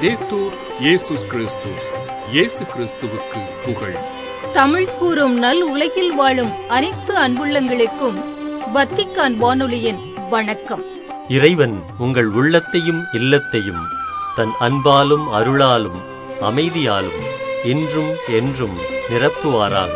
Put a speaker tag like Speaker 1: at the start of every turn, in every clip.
Speaker 1: லவ்தேத்தூர் இயேசுஸ் கிறிஸ்துஸ் இயேசு கிறிஸ்துவுக்கு புகழ்
Speaker 2: தமிழ் கூறும் நல் உலகில் வாழும் அனைத்து அன்புள்ளங்களுக்கும் வத்திக்கான் வானொலியின் வணக்கம்
Speaker 3: இறைவன் உங்கள் உள்ளத்தையும் இல்லத்தையும் தன் அன்பாலும் அருளாலும் அமைதியாலும் இன்றும் என்றும் நிரப்புவாராக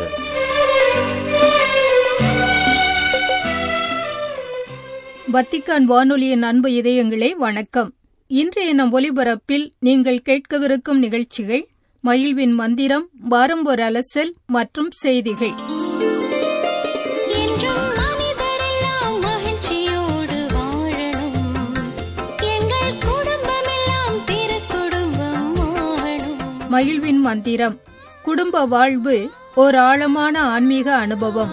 Speaker 2: வத்திக்கான் வானொலியின் அன்பு இதயங்களே வணக்கம் இன்றைய நம் ஒலிபரப்பில் நீங்கள் கேட்கவிருக்கும் நிகழ்ச்சிகள் மயில்வின் மந்திரம் வாரம் ஒரு அலசல் மற்றும் செய்திகள்
Speaker 4: என்றும் மனிதரெல்லாம் மகிழ்ச்சியோடு வாழணும் எங்கள் குடும்பமெல்லாம் திருக்குடும்பம் வாழணும்
Speaker 2: மயில்வின் மந்திரம் குடும்ப வாழ்வு ஓர் ஆழமான ஆன்மீக அனுபவம்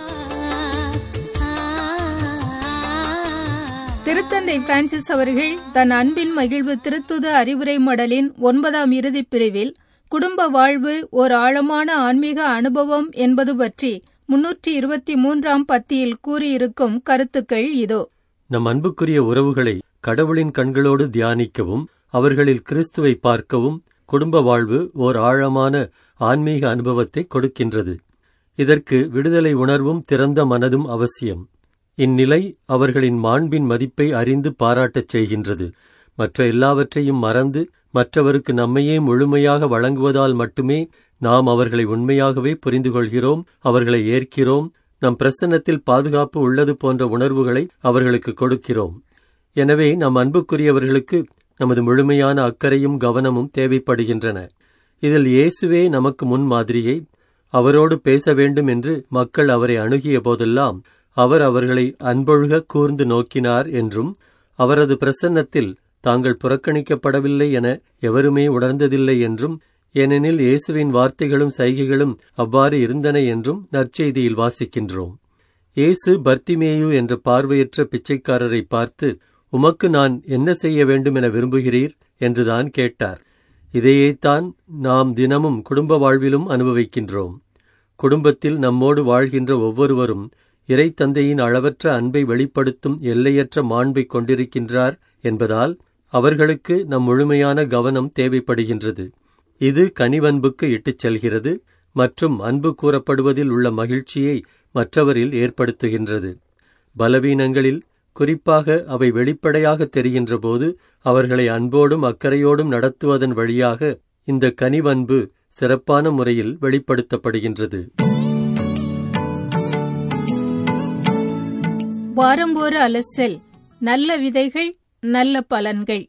Speaker 2: திருத்தந்தை பிரான்சிஸ் அவர்கள் தன் அன்பின் மகிழ்வு திருத்துத அறிவுரை மடலின் ஒன்பதாம் இறுதிப் பிரிவில் குடும்ப வாழ்வு ஓர் ஆழமான ஆன்மீக அனுபவம் என்பது பற்றி முன்னூற்றி இருபத்தி மூன்றாம் பத்தியில் கூறியிருக்கும் கருத்துக்கள் இதோ
Speaker 3: நம் அன்புக்குரிய உறவுகளை கடவுளின் கண்களோடு தியானிக்கவும் அவர்களில் கிறிஸ்துவை பார்க்கவும் குடும்ப வாழ்வு ஓர் ஆழமான ஆன்மீக அனுபவத்தை கொடுக்கின்றது இதற்கு விடுதலை உணர்வும் திறந்த மனதும் அவசியம் இந்நிலை அவர்களின் மாண்பின் மதிப்பை அறிந்து பாராட்டச் செய்கின்றது மற்ற எல்லாவற்றையும் மறந்து மற்றவருக்கு நம்மையே முழுமையாக வழங்குவதால் மட்டுமே நாம் அவர்களை உண்மையாகவே புரிந்து கொள்கிறோம் அவர்களை ஏற்கிறோம் நம் பிரசன்னத்தில் பாதுகாப்பு உள்ளது போன்ற உணர்வுகளை அவர்களுக்கு கொடுக்கிறோம் எனவே நம் அன்புக்குரியவர்களுக்கு நமது முழுமையான அக்கறையும் கவனமும் தேவைப்படுகின்றன இதில் இயேசுவே நமக்கு முன்மாதிரியை அவரோடு பேச வேண்டும் என்று மக்கள் அவரை அணுகிய போதெல்லாம் அவர் அவர்களை அன்பொழுக கூர்ந்து நோக்கினார் என்றும் அவரது பிரசன்னத்தில் தாங்கள் புறக்கணிக்கப்படவில்லை என எவருமே உணர்ந்ததில்லை என்றும் ஏனெனில் இயேசுவின் வார்த்தைகளும் சைகைகளும் அவ்வாறு இருந்தன என்றும் நற்செய்தியில் வாசிக்கின்றோம் இயேசு பர்த்திமேயு என்ற பார்வையற்ற பிச்சைக்காரரை பார்த்து உமக்கு நான் என்ன செய்ய வேண்டும் என விரும்புகிறீர் என்றுதான் கேட்டார் இதையேத்தான் நாம் தினமும் குடும்ப வாழ்விலும் அனுபவிக்கின்றோம் குடும்பத்தில் நம்மோடு வாழ்கின்ற ஒவ்வொருவரும் இறை தந்தையின் அளவற்ற அன்பை வெளிப்படுத்தும் எல்லையற்ற மாண்பை கொண்டிருக்கின்றார் என்பதால் அவர்களுக்கு நம் முழுமையான கவனம் தேவைப்படுகின்றது இது கனிவன்புக்கு இட்டுச் செல்கிறது மற்றும் அன்பு கூறப்படுவதில் உள்ள மகிழ்ச்சியை மற்றவரில் ஏற்படுத்துகின்றது பலவீனங்களில் குறிப்பாக அவை வெளிப்படையாக தெரிகின்றபோது அவர்களை அன்போடும் அக்கறையோடும் நடத்துவதன் வழியாக இந்த கனிவன்பு சிறப்பான முறையில் வெளிப்படுத்தப்படுகின்றது
Speaker 2: வாரம் ஒரு அலசல் நல்ல விதைகள் நல்ல பலன்கள்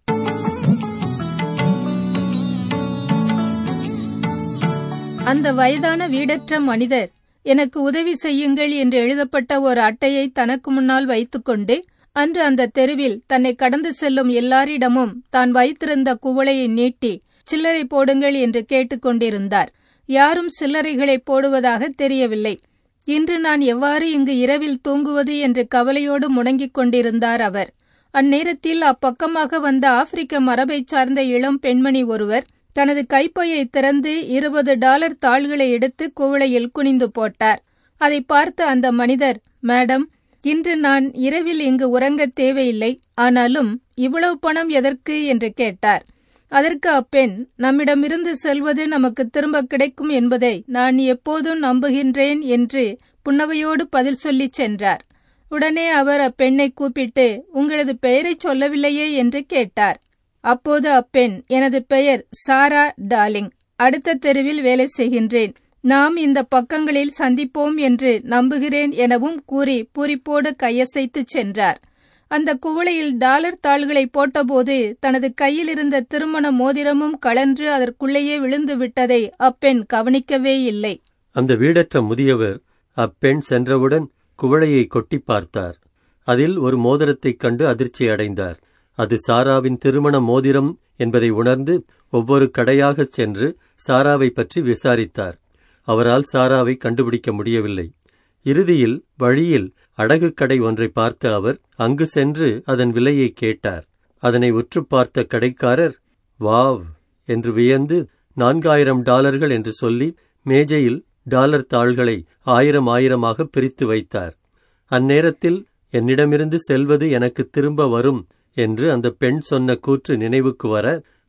Speaker 2: அந்த வயதான வீடற்ற மனிதர் எனக்கு உதவி செய்யுங்கள் என்று எழுதப்பட்ட ஒரு அட்டையை தனக்கு முன்னால் வைத்துக்கொண்டு அன்று அந்த தெருவில் தன்னை கடந்து செல்லும் எல்லாரிடமும் தான் வைத்திருந்த குவளையை நீட்டி சில்லறை போடுங்கள் என்று கேட்டுக்கொண்டிருந்தார் யாரும் சில்லறைகளை போடுவதாக தெரியவில்லை இன்று நான் எவ்வாறு இங்கு இரவில் தூங்குவது என்று கவலையோடு முடங்கிக் கொண்டிருந்தார் அவர் அந்நேரத்தில் அப்பக்கமாக வந்த ஆப்பிரிக்க மரபைச் சார்ந்த இளம் பெண்மணி ஒருவர் தனது கைப்பையை திறந்து இருபது டாலர் தாள்களை எடுத்து குவளையில் குனிந்து போட்டார் அதை பார்த்த அந்த மனிதர் மேடம் இன்று நான் இரவில் இங்கு உறங்கத் தேவையில்லை ஆனாலும் இவ்வளவு பணம் எதற்கு என்று கேட்டார் அதற்கு அப்பெண் நம்மிடமிருந்து செல்வது நமக்கு திரும்ப கிடைக்கும் என்பதை நான் எப்போதும் நம்புகின்றேன் என்று புன்னகையோடு பதில் சொல்லிச் சென்றார் உடனே அவர் அப்பெண்ணை கூப்பிட்டு உங்களது பெயரைச் சொல்லவில்லையே என்று கேட்டார் அப்போது அப்பெண் எனது பெயர் சாரா டார்லிங் அடுத்த தெருவில் வேலை செய்கின்றேன் நாம் இந்த பக்கங்களில் சந்திப்போம் என்று நம்புகிறேன் எனவும் கூறி பூரிப்போடு கையசைத்துச் சென்றார் அந்த குவளையில் டாலர் தாள்களை போட்டபோது தனது கையில் இருந்த திருமண மோதிரமும் கலன்று அதற்குள்ளேயே விழுந்து விட்டதை அப்பெண் கவனிக்கவே இல்லை
Speaker 3: அந்த வீடற்ற முதியவர் அப்பெண் சென்றவுடன் குவளையை கொட்டி பார்த்தார் அதில் ஒரு மோதிரத்தைக் கண்டு அதிர்ச்சி அடைந்தார் அது சாராவின் திருமண மோதிரம் என்பதை உணர்ந்து ஒவ்வொரு கடையாகச் சென்று சாராவை பற்றி விசாரித்தார் அவரால் சாராவை கண்டுபிடிக்க முடியவில்லை இறுதியில் வழியில் அடகு கடை ஒன்றை பார்த்த அவர் அங்கு சென்று அதன் விலையை கேட்டார் அதனை உற்று பார்த்த கடைக்காரர் வாவ் என்று வியந்து நான்காயிரம் டாலர்கள் என்று சொல்லி மேஜையில் டாலர் தாள்களை ஆயிரம் ஆயிரமாக பிரித்து வைத்தார் அந்நேரத்தில் என்னிடமிருந்து செல்வது எனக்கு திரும்ப வரும் என்று அந்த பெண் சொன்ன கூற்று நினைவுக்கு வர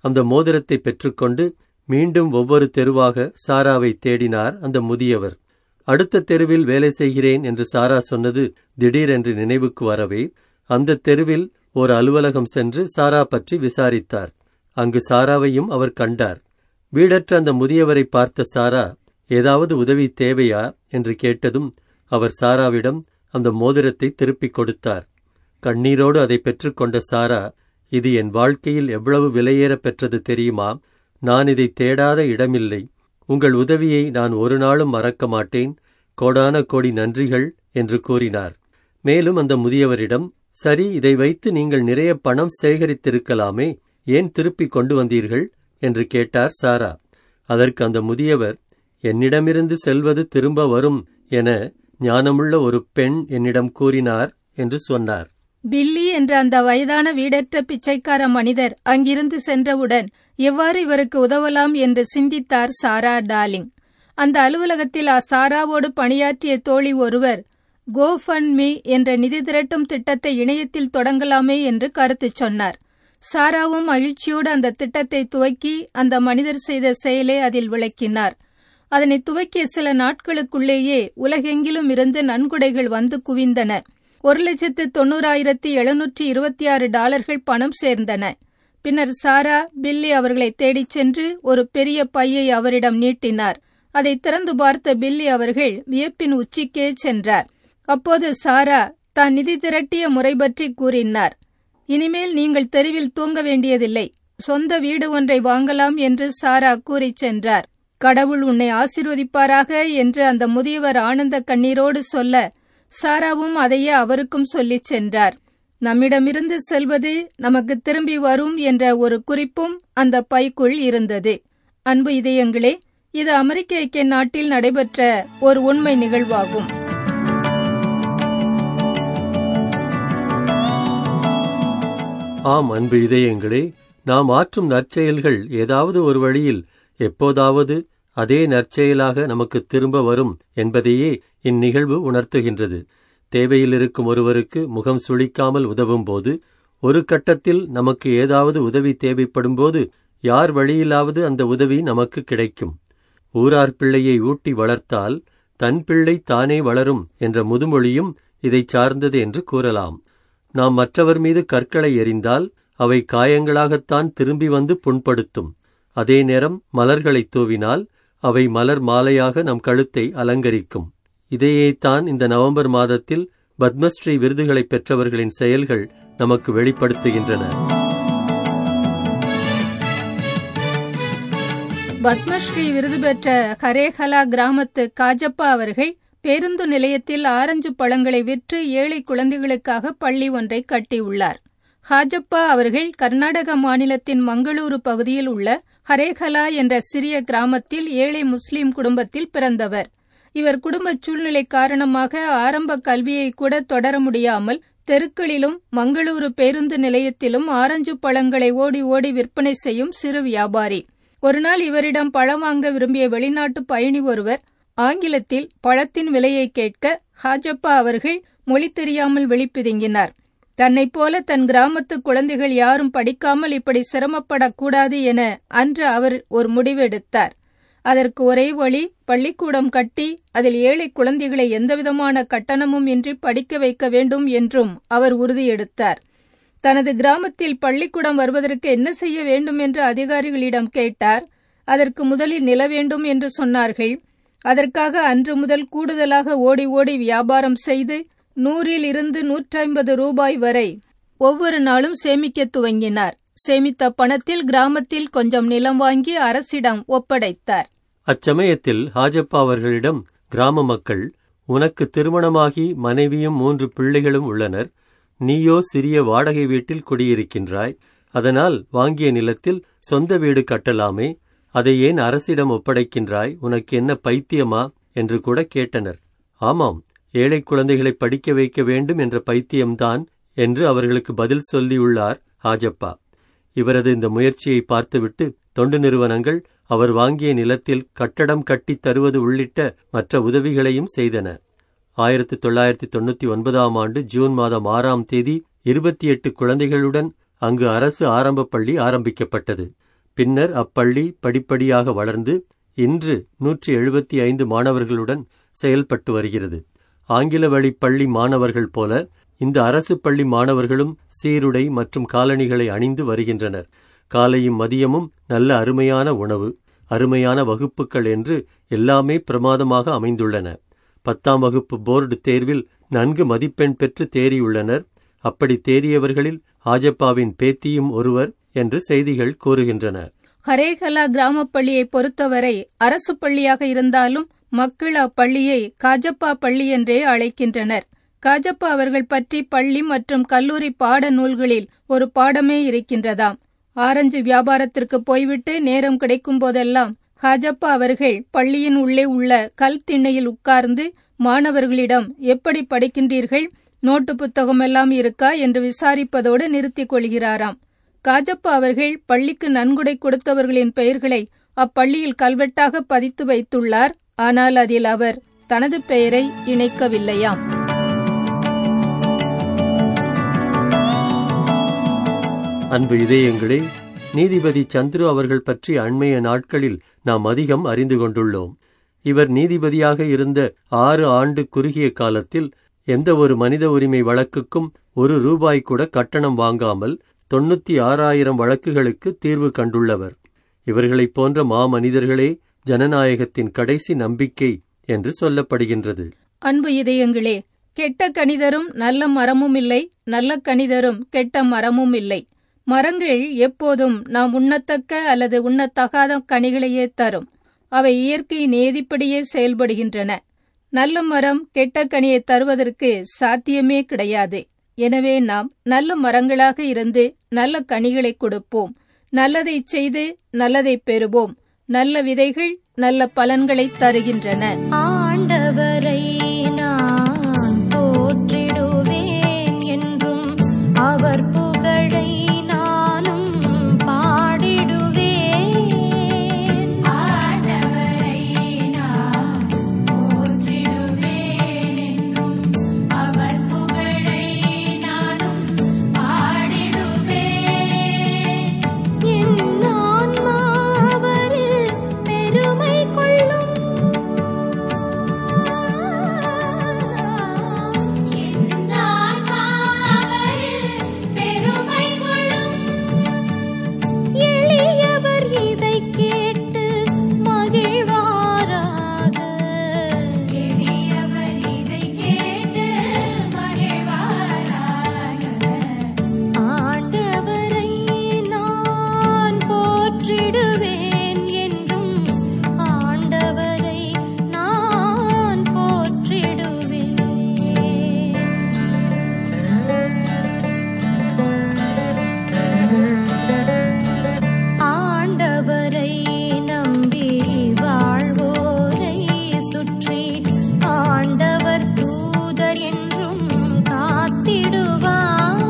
Speaker 3: அந்த மோதிரத்தை பெற்றுக்கொண்டு மீண்டும் ஒவ்வொரு தெருவாக சாராவை தேடினார் அந்த முதியவர் அடுத்த தெருவில் வேலை செய்கிறேன் என்று சாரா சொன்னது திடீரென்று நினைவுக்கு வரவே அந்த தெருவில் ஒரு அலுவலகம் சென்று சாரா பற்றி விசாரித்தார் அங்கு சாராவையும் அவர் கண்டார் வீடற்ற அந்த முதியவரை பார்த்த சாரா ஏதாவது உதவி தேவையா என்று கேட்டதும் அவர் சாராவிடம் அந்த மோதிரத்தை திருப்பிக் கொடுத்தார் கண்ணீரோடு அதை பெற்றுக்கொண்ட சாரா இது என் வாழ்க்கையில் எவ்வளவு விலையேறப் பெற்றது தெரியுமா நான் இதை தேடாத இடமில்லை உங்கள் உதவியை நான் ஒரு நாளும் மறக்க மாட்டேன் கோடான கோடி நன்றிகள் என்று கூறினார் மேலும் அந்த முதியவரிடம் சரி இதை வைத்து நீங்கள் நிறைய பணம் சேகரித்திருக்கலாமே ஏன் திருப்பிக் கொண்டு வந்தீர்கள் என்று கேட்டார் சாரா அதற்கு அந்த முதியவர் என்னிடமிருந்து செல்வது திரும்ப வரும் என ஞானமுள்ள ஒரு பெண் என்னிடம் கூறினார் என்று சொன்னார்
Speaker 2: பில்லி என்ற அந்த வயதான வீடற்ற பிச்சைக்கார மனிதர் அங்கிருந்து சென்றவுடன் எவ்வாறு இவருக்கு உதவலாம் என்று சிந்தித்தார் சாரா டார்லிங் அந்த அலுவலகத்தில் ஆ சாராவோடு பணியாற்றிய தோழி ஒருவர் கோ ஃபண்ட் மீ என்ற நிதி திரட்டும் திட்டத்தை இணையத்தில் தொடங்கலாமே என்று கருத்து சொன்னார் சாராவும் மகிழ்ச்சியோடு அந்த திட்டத்தை துவக்கி அந்த மனிதர் செய்த செயலை அதில் விளக்கினார் அதனை துவக்கிய சில நாட்களுக்குள்ளேயே உலகெங்கிலும் இருந்து நன்கொடைகள் வந்து குவிந்தன ஒரு லட்சத்து தொண்ணூறாயிரத்தி எழுநூற்றி இருபத்தி ஆறு டாலர்கள் பணம் சேர்ந்தன பின்னர் சாரா பில்லி அவர்களை தேடிச் சென்று ஒரு பெரிய பையை அவரிடம் நீட்டினார் அதை திறந்து பார்த்த பில்லி அவர்கள் வியப்பின் உச்சிக்கே சென்றார் அப்போது சாரா தான் நிதி திரட்டிய முறை பற்றி கூறினார் இனிமேல் நீங்கள் தெருவில் தூங்க வேண்டியதில்லை சொந்த வீடு ஒன்றை வாங்கலாம் என்று சாரா கூறிச் சென்றார் கடவுள் உன்னை ஆசிர்வதிப்பாராக என்று அந்த முதியவர் ஆனந்த கண்ணீரோடு சொல்ல சாராவும் அதையே அவருக்கும் சொல்லிச் சென்றார் நம்மிடமிருந்து செல்வது நமக்கு திரும்பி வரும் என்ற ஒரு குறிப்பும் அந்த பைக்குள் இருந்தது அன்பு இதயங்களே இது அமெரிக்க ஐக்கிய நாட்டில் நடைபெற்ற ஒரு உண்மை நிகழ்வாகும்
Speaker 3: ஆம் அன்பு இதயங்களே நாம் ஆற்றும் நற்செயல்கள் ஏதாவது ஒரு வழியில் எப்போதாவது அதே நற்செயலாக நமக்கு திரும்ப வரும் என்பதையே இந்நிகழ்வு உணர்த்துகின்றது தேவையில் இருக்கும் ஒருவருக்கு முகம் சுளிக்காமல் உதவும் போது ஒரு கட்டத்தில் நமக்கு ஏதாவது உதவி தேவைப்படும் போது யார் வழியிலாவது அந்த உதவி நமக்கு கிடைக்கும் ஊரார் பிள்ளையை ஊட்டி வளர்த்தால் தன் பிள்ளை தானே வளரும் என்ற முதுமொழியும் இதைச் சார்ந்தது என்று கூறலாம் நாம் மற்றவர் மீது கற்களை எறிந்தால் அவை காயங்களாகத்தான் திரும்பி வந்து புண்படுத்தும் அதே நேரம் மலர்களைத் தூவினால் அவை மலர் மாலையாக நம் கழுத்தை அலங்கரிக்கும் இதையேத்தான் இந்த நவம்பர் மாதத்தில் பத்மஸ்ரீ விருதுகளை பெற்றவர்களின் செயல்கள் நமக்கு வெளிப்படுத்துகின்றன
Speaker 2: பத்மஸ்ரீ விருது பெற்ற ஹரேகலா கிராமத்து காஜப்பா அவர்கள் பேருந்து நிலையத்தில் ஆரஞ்சு பழங்களை விற்று ஏழை குழந்தைகளுக்காக பள்ளி ஒன்றை கட்டியுள்ளார் ஹாஜப்பா அவர்கள் கர்நாடக மாநிலத்தின் மங்களூரு பகுதியில் உள்ள ஹரேகலா என்ற சிறிய கிராமத்தில் ஏழை முஸ்லிம் குடும்பத்தில் பிறந்தவர் இவர் குடும்ப சூழ்நிலை காரணமாக ஆரம்ப கல்வியை கூட தொடர முடியாமல் தெருக்களிலும் மங்களூரு பேருந்து நிலையத்திலும் ஆரஞ்சு பழங்களை ஓடி ஓடி விற்பனை செய்யும் சிறு வியாபாரி ஒருநாள் இவரிடம் பழம் வாங்க விரும்பிய வெளிநாட்டு பயணி ஒருவர் ஆங்கிலத்தில் பழத்தின் விலையை கேட்க ஹாஜப்பா அவர்கள் மொழி தெரியாமல் வெளிப்பிதுங்கினார் தன்னைப் போல தன் கிராமத்து குழந்தைகள் யாரும் படிக்காமல் இப்படி சிரமப்படக்கூடாது என அன்று அவர் ஒரு முடிவெடுத்தார் அதற்கு ஒரே வழி பள்ளிக்கூடம் கட்டி அதில் ஏழை குழந்தைகளை எந்தவிதமான கட்டணமும் இன்றி படிக்க வைக்க வேண்டும் என்றும் அவர் உறுதியெடுத்தார் தனது கிராமத்தில் பள்ளிக்கூடம் வருவதற்கு என்ன செய்ய வேண்டும் என்று அதிகாரிகளிடம் கேட்டார் அதற்கு முதலில் நில வேண்டும் என்று சொன்னார்கள் அதற்காக அன்று முதல் கூடுதலாக ஓடி ஓடி வியாபாரம் செய்து நூறில் இருந்து நூற்றைம்பது ரூபாய் வரை ஒவ்வொரு நாளும் சேமிக்க துவங்கினார் சேமித்த பணத்தில் கிராமத்தில் கொஞ்சம் நிலம் வாங்கி அரசிடம் ஒப்படைத்தார்
Speaker 3: அச்சமயத்தில் ஹாஜப்பா அவர்களிடம் கிராம மக்கள் உனக்கு திருமணமாகி மனைவியும் மூன்று பிள்ளைகளும் உள்ளனர் நீயோ சிறிய வாடகை வீட்டில் குடியிருக்கின்றாய் அதனால் வாங்கிய நிலத்தில் சொந்த வீடு கட்டலாமே அதை ஏன் அரசிடம் ஒப்படைக்கின்றாய் உனக்கு என்ன பைத்தியமா என்று கூட கேட்டனர் ஆமாம் ஏழை குழந்தைகளை படிக்க வைக்க வேண்டும் என்ற பைத்தியம்தான் என்று அவர்களுக்கு பதில் சொல்லியுள்ளார் ஹாஜப்பா இவரது இந்த முயற்சியை பார்த்துவிட்டு தொண்டு நிறுவனங்கள் அவர் வாங்கிய நிலத்தில் கட்டடம் கட்டித் தருவது உள்ளிட்ட மற்ற உதவிகளையும் செய்தன ஆயிரத்தி தொள்ளாயிரத்தி தொண்ணூத்தி ஒன்பதாம் ஆண்டு ஜூன் மாதம் ஆறாம் தேதி இருபத்தி எட்டு குழந்தைகளுடன் அங்கு அரசு ஆரம்ப பள்ளி ஆரம்பிக்கப்பட்டது பின்னர் அப்பள்ளி படிப்படியாக வளர்ந்து இன்று நூற்றி எழுபத்தி ஐந்து மாணவர்களுடன் செயல்பட்டு வருகிறது ஆங்கில வழி பள்ளி மாணவர்கள் போல இந்த அரசு பள்ளி மாணவர்களும் சீருடை மற்றும் காலணிகளை அணிந்து வருகின்றனர் காலையும் மதியமும் நல்ல அருமையான உணவு அருமையான வகுப்புகள் என்று எல்லாமே பிரமாதமாக அமைந்துள்ளன பத்தாம் வகுப்பு போர்டு தேர்வில் நன்கு மதிப்பெண் பெற்று தேறியுள்ளனர் அப்படி தேறியவர்களில் ஆஜப்பாவின் பேத்தியும் ஒருவர் என்று செய்திகள் கூறுகின்றன
Speaker 2: ஹரேகலா கிராமப் பள்ளியை பொறுத்தவரை அரசு பள்ளியாக இருந்தாலும் மக்கள் அப்பள்ளியை காஜப்பா பள்ளி என்றே அழைக்கின்றனர் காஜப்பா அவர்கள் பற்றி பள்ளி மற்றும் கல்லூரி பாட நூல்களில் ஒரு பாடமே இருக்கின்றதாம் ஆரஞ்சு வியாபாரத்திற்கு போய்விட்டு நேரம் கிடைக்கும் போதெல்லாம் ஹாஜப்பா அவர்கள் பள்ளியின் உள்ளே உள்ள கல் திண்ணையில் உட்கார்ந்து மாணவர்களிடம் எப்படி படிக்கின்றீர்கள் நோட்டு புத்தகம் எல்லாம் இருக்கா என்று விசாரிப்பதோடு நிறுத்திக் கொள்கிறாராம் காஜப்பா அவர்கள் பள்ளிக்கு நன்கொடை கொடுத்தவர்களின் பெயர்களை அப்பள்ளியில் கல்வெட்டாக பதித்து வைத்துள்ளார் ஆனால் அதில் அவர் தனது பெயரை இணைக்கவில்லையாம்
Speaker 3: அன்பு இதயங்களே நீதிபதி சந்துரு அவர்கள் பற்றி அண்மைய நாட்களில் நாம் அதிகம் அறிந்து கொண்டுள்ளோம் இவர் நீதிபதியாக இருந்த ஆறு ஆண்டு குறுகிய காலத்தில் எந்த ஒரு மனித உரிமை வழக்குக்கும் ஒரு ரூபாய் கூட கட்டணம் வாங்காமல் தொண்ணூத்தி ஆறாயிரம் வழக்குகளுக்கு தீர்வு கண்டுள்ளவர் இவர்களைப் போன்ற மாமனிதர்களே ஜனநாயகத்தின் கடைசி நம்பிக்கை என்று சொல்லப்படுகின்றது
Speaker 2: அன்பு இதயங்களே கெட்ட கணிதரும் நல்ல மரமும் இல்லை நல்ல கணிதரும் கெட்ட மரமும் இல்லை மரங்கள் எப்போதும் நாம் உண்ணத்தக்க அல்லது உண்ணத்தகாத கனிகளையே தரும் அவை இயற்கை நேதிப்படியே செயல்படுகின்றன நல்ல மரம் கெட்ட கனியை தருவதற்கு சாத்தியமே கிடையாது எனவே நாம் நல்ல மரங்களாக இருந்து நல்ல கனிகளை கொடுப்போம் நல்லதை செய்து நல்லதை பெறுவோம் நல்ல விதைகள் நல்ல பலன்களை தருகின்றன
Speaker 4: ஆண்டவரை நான் போற்றிடுவேன் என்றும் அவர் புகழை நானும் பாடிடுவேன் ஆண்டவரை நான் போற்றிடுவேன் என்றும் அவர் புகழை நானும் பாடிடுவேன் என் ஆன்மா அவரில் பெருமை கொள்ளும் எளியவர் இதை கேட்டு மகிழ்வாராக எளியவர் இதை கேட்டு மகிழ்வாராக ஆண்டவரை நான் போற்றிடுவேன் என்றும் ஆண்டவரை நான் போற்றிடுவேன் ஆண்டவரை நம்பி வாழ்வோரை சுற்றி ஆண்டவர் தூதர் என்றும் காத்திடுவார்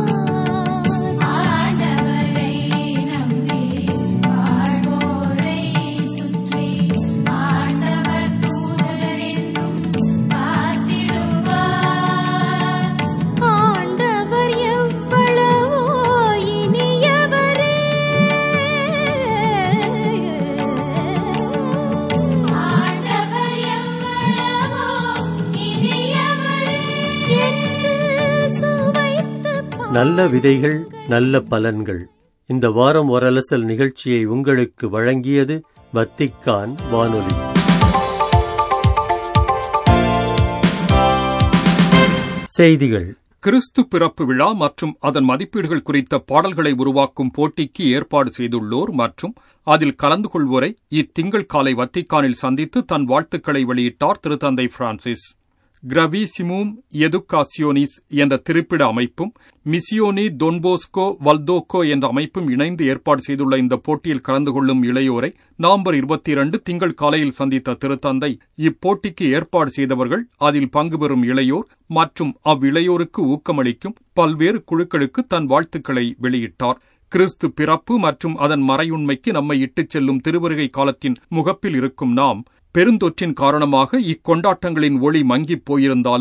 Speaker 4: ஆண்டவரை நம்பி வாழ்வோரை சுற்றி ஆண்டவர் தூதர் என்றும் காத்திடுவார் ஆண்டவர் எவ்வளவோ இனியவரே ஆண்டவர் எவ்வளவோ இனியவரே என்று சுவைத்து
Speaker 3: நல்ல விதைகள் நல்ல பலன்கள் இந்த வாரம் ஒரலசல் நிகழ்ச்சியை உங்களுக்கு வழங்கியது வத்திக்கான் வானொலி செய்திகள்
Speaker 1: கிறிஸ்து பிறப்பு விழா மற்றும் அதன் மதிப்பீடுகள் குறித்த பாடல்களை உருவாக்கும் போட்டிக்கு ஏற்பாடு செய்துள்ளோர் மற்றும் அதில் கலந்து கொள்வோரை இத்திங்கள் காலை வத்திக்கானில் சந்தித்து தன் வாழ்த்துக்களை வெளியிட்டார் திருத்தந்தை பிரான்சிஸ் கிரவிசிமும் எதுகாசியோனிஸ் என்ற திருப்பிட அமைப்பும் மிசியோனி தொன்போஸ்கோ வல்தோக்கோ என்ற அமைப்பும் இணைந்து ஏற்பாடு செய்துள்ள இந்த போட்டியில் கலந்து கொள்ளும் இளையோரை நவம்பர் இருபத்தி இரண்டு திங்கள் காலையில் சந்தித்த திருத்தந்தை இப்போட்டிக்கு ஏற்பாடு செய்தவர்கள் அதில் பங்கு பெறும் இளையோர் மற்றும் அவ்விளையோருக்கு ஊக்கமளிக்கும் பல்வேறு குழுக்களுக்கு தன் வாழ்த்துக்களை வெளியிட்டார் கிறிஸ்து பிறப்பு மற்றும் அதன் மறையுண்மைக்கு நம்மை இட்டுச் செல்லும் திருவருகை காலத்தின் முகப்பில் இருக்கும் நாம் பெருந்தொற்றின் காரணமாக இக்கொண்டாட்டங்களின் ஒளி மங்கிப் போயிருந்தாலும்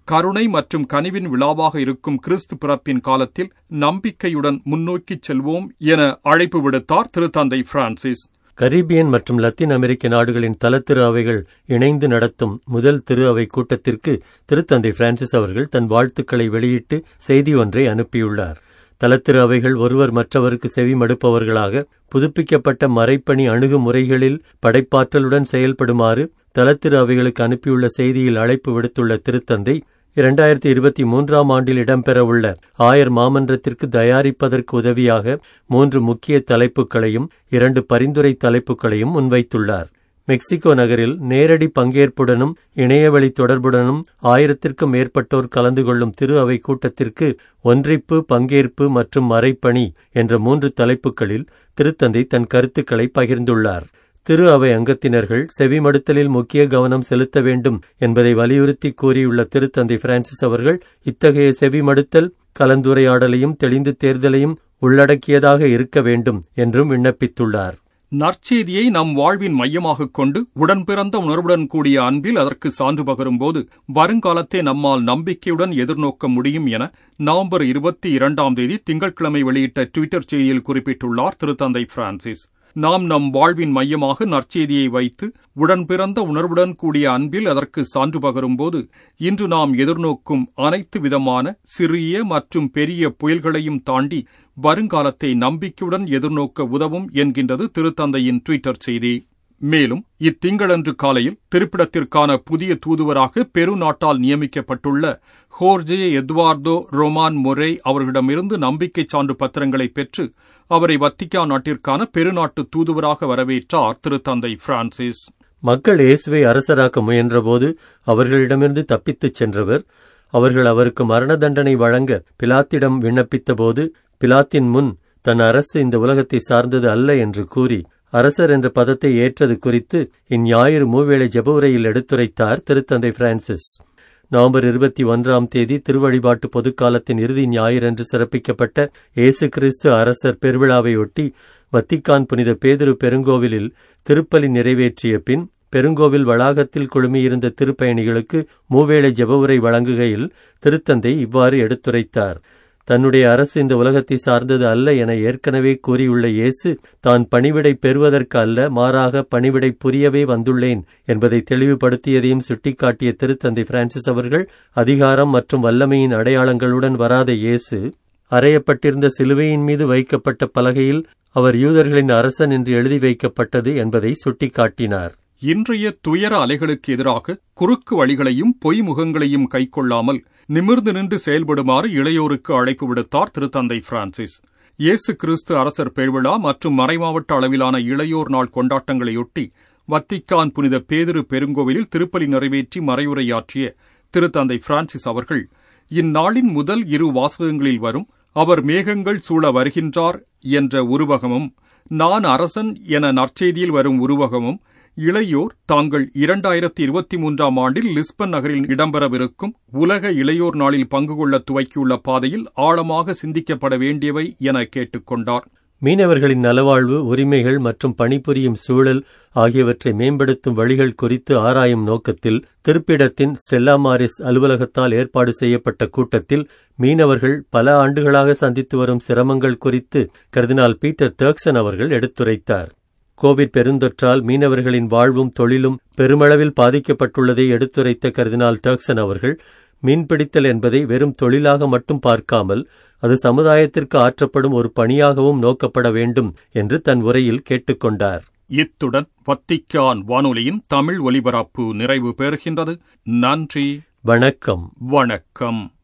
Speaker 1: கருணை மற்றும் கனிவின் விழாவாக இருக்கும் கிறிஸ்து பிறப்பின் காலத்தில் நம்பிக்கையுடன் முன்னோக்கிச் செல்வோம் என அழைப்பு விடுத்தார் திருத்தந்தை பிரான்சிஸ்
Speaker 3: கரீபியன் மற்றும் லத்தீன் அமெரிக்க நாடுகளின் தலத்திரு அவைகள் இணைந்து நடத்தும் முதல் திரு அவை கூட்டத்திற்கு திருத்தந்தை பிரான்சிஸ் அவர்கள் தன் வாழ்த்துக்களை வெளியிட்டு செய்தி ஒன்றை அனுப்பியுள்ளார் தலத்திரு அவைகள் ஒருவர் மற்றவருக்கு செவி மடுப்பவர்களாக புதுப்பிக்கப்பட்ட மறைப்பணி அணுகுமுறைகளில் படைப்பாற்றலுடன் செயல்படுமாறு தலத்திரு அவைகளுக்கு அனுப்பியுள்ள செய்தியில் அழைப்பு விடுத்துள்ள திருத்தந்தை இரண்டாயிரத்தி இருபத்தி மூன்றாம் ஆண்டில் இடம்பெறவுள்ள ஆயர் மாமன்றத்திற்கு தயாரிப்பதற்கு உதவியாக மூன்று முக்கிய தலைப்புகளையும் இரண்டு பரிந்துரை தலைப்புகளையும் முன்வைத்துள்ளார் மெக்சிகோ நகரில் நேரடி பங்கேற்புடனும் இணையவழி தொடர்புடனும் ஆயிரத்திற்கும் மேற்பட்டோர் கலந்து கொள்ளும் திரு அவை கூட்டத்திற்கு ஒன்றிப்பு பங்கேற்பு மற்றும் மறைப்பணி என்ற மூன்று தலைப்புகளில் திருத்தந்தை தன் கருத்துக்களை பகிர்ந்துள்ளார் திரு அவை அங்கத்தினர்கள் செவிமடுத்தலில் முக்கிய கவனம் செலுத்த வேண்டும் என்பதை வலியுறுத்தி கூறியுள்ள திருத்தந்தை பிரான்சிஸ் அவர்கள் இத்தகைய செவிமடுத்தல் கலந்துரையாடலையும் தெளிந்து தேர்தலையும் உள்ளடக்கியதாக இருக்க வேண்டும் என்றும் விண்ணப்பித்துள்ளார்
Speaker 1: நற்செய்தியை நம் வாழ்வின் மையமாகக் கொண்டு உடன்பிறந்த உணர்வுடன் கூடிய அன்பில் அதற்கு சான்று பகரும்போது வருங்காலத்தை நம்மால் நம்பிக்கையுடன் எதிர்நோக்க முடியும் என நவம்பர் இருபத்தி இரண்டாம் தேதி திங்கட்கிழமை வெளியிட்ட டுவிட்டர் செய்தியில் குறிப்பிட்டுள்ளார் திருத்தந்தை பிரான்சிஸ் நாம் நம் வாழ்வின் மையமாக நற்செய்தியை வைத்து உடன்பிறந்த உணர்வுடன் கூடிய அன்பில் அதற்கு சான்று பகரும்போது இன்று நாம் எதிர்நோக்கும் அனைத்து விதமான சிறிய மற்றும் பெரிய புயல்களையும் தாண்டி வருங்காலத்தை நம்பிக்கையுடன் எதிர்நோக்க உதவும் என்கின்றது திருத்தந்தையின் டுவிட்டர் செய்தி மேலும் இத்திங்களன்று காலையில் திருப்பிடத்திற்கான புதிய தூதுவராக பெரு நாட்டால் நியமிக்கப்பட்டுள்ள ஹோர்ஜே எத்வார்டோ ரொமான் மொரே அவர்களிடமிருந்து நம்பிக்கை சான்று பத்திரங்களை பெற்று அவரை வத்திக்கான் நாட்டிற்கான பெருநாட்டு தூதுவராக வரவேற்றார் திருத்தந்தை பிரான்சிஸ்
Speaker 3: மக்கள் இயேசுவை அரசராக்க முயன்றபோது அவர்களிடமிருந்து தப்பித்துச் சென்றவர் அவர்கள் அவருக்கு மரண தண்டனை வழங்க பிலாத்திடம் விண்ணப்பித்தபோது பிலாத்தின் முன் தன் அரசு இந்த உலகத்தை சார்ந்தது அல்ல என்று கூறி அரசர் என்ற பதத்தை ஏற்றது குறித்து இந்ஞாயிறு மூவேளை ஜெபவுரையில் எடுத்துரைத்தார் திருத்தந்தை பிரான்சிஸ் நவம்பர் இருபத்தி ஒன்றாம் தேதி திருவழிபாட்டு பொதுக்காலத்தின் இறுதி ஞாயிறன்று சிறப்பிக்கப்பட்ட இயேசு கிறிஸ்து அரசர் பெருவிழாவையொட்டி வத்திக்கான் புனித பேதுரு பெருங்கோவிலில் திருப்பலி நிறைவேற்றிய பின் பெருங்கோவில் வளாகத்தில் குழுமியிருந்த திருப்பயணிகளுக்கு மூவேளை ஜெபவுரை வழங்குகையில் திருத்தந்தை இவ்வாறு எடுத்துரைத்தார் தன்னுடைய அரசு இந்த உலகத்தை சார்ந்தது அல்ல என ஏற்கனவே கூறியுள்ள இயேசு தான் பணிவிடை பெறுவதற்கு அல்ல மாறாக பணிவிடை புரியவே வந்துள்ளேன் என்பதை தெளிவுபடுத்தியதையும் சுட்டிக்காட்டிய திருத்தந்தை பிரான்சிஸ் அவர்கள் அதிகாரம் மற்றும் வல்லமையின் அடையாளங்களுடன் வராத இயேசு அறையப்பட்டிருந்த சிலுவையின் மீது வைக்கப்பட்ட பலகையில் அவர் யூதர்களின் அரசன் என்று எழுதி வைக்கப்பட்டது என்பதை சுட்டிக்காட்டினார்
Speaker 1: இன்றைய துயர அலைகளுக்கு எதிராக குறுக்கு வழிகளையும் பொய் முகங்களையும் கைக்கொள்ளாமல் நிமிர்ந்து நின்று செயல்படுமாறு இளையோருக்கு அழைப்பு விடுத்தார் திருத்தந்தை பிரான்சிஸ் இயேசு கிறிஸ்து அரசர் பெருவிழா மற்றும் மறைமாவட்ட அளவிலான இளையோர் நாள் கொண்டாட்டங்களையொட்டி வத்திக்கான் புனித பேதிரு பெருங்கோவிலில் திருப்பலி நிறைவேற்றி மறையுரையாற்றிய திருத்தந்தை பிரான்சிஸ் அவர்கள் இந்நாளின் முதல் இரு வாசகங்களில் வரும் அவர் மேகங்கள் சூழ வருகின்றார் என்ற உருவகமும் நான் அரசன் என நற்செய்தியில் வரும் உருவகமும் இளையோர் தாங்கள் இரண்டாயிரத்தி இருபத்தி மூன்றாம் ஆண்டில் லிஸ்பன் நகரில் இடம்பெறவிருக்கும் உலக இளையோர் நாளில் பங்கு கொள்ள துவக்கியுள்ள பாதையில் ஆழமாக சிந்திக்கப்பட வேண்டியவை என கேட்டுக்கொண்டார்
Speaker 3: மீனவர்களின் நலவாழ்வு உரிமைகள் மற்றும் பணிபுரியும் சூழல் ஆகியவற்றை மேம்படுத்தும் வழிகள் குறித்து ஆராயும் நோக்கத்தில் திருப்பிடத்தின் ஸ்டெல்லா மாரிஸ் அலுவலகத்தால் ஏற்பாடு செய்யப்பட்ட கூட்டத்தில் மீனவர்கள் பல ஆண்டுகளாக சந்தித்து வரும் சிரமங்கள் குறித்து கர்தினால் பீட்டர் டர்க்சன் அவர்கள் எடுத்துரைத்தார் கோவிட் பெருந்தொற்றால் மீனவர்களின் வாழ்வும் தொழிலும் பெருமளவில் பாதிக்கப்பட்டுள்ளதை எடுத்துரைத்த கர்தினால் டர்க்சன் அவர்கள் மீன்பிடித்தல் என்பதை வெறும் தொழிலாக மட்டும் பார்க்காமல் அது சமுதாயத்திற்கு ஆற்றப்படும் ஒரு பணியாகவும் நோக்கப்பட வேண்டும் என்று தன் உரையில் கேட்டுக்கொண்டார்
Speaker 1: இத்துடன் வத்திக்கான் வானொலியின் தமிழ் ஒலிபரப்பு நிறைவு பெறுகின்றது நன்றி
Speaker 3: வணக்கம்
Speaker 1: வணக்கம்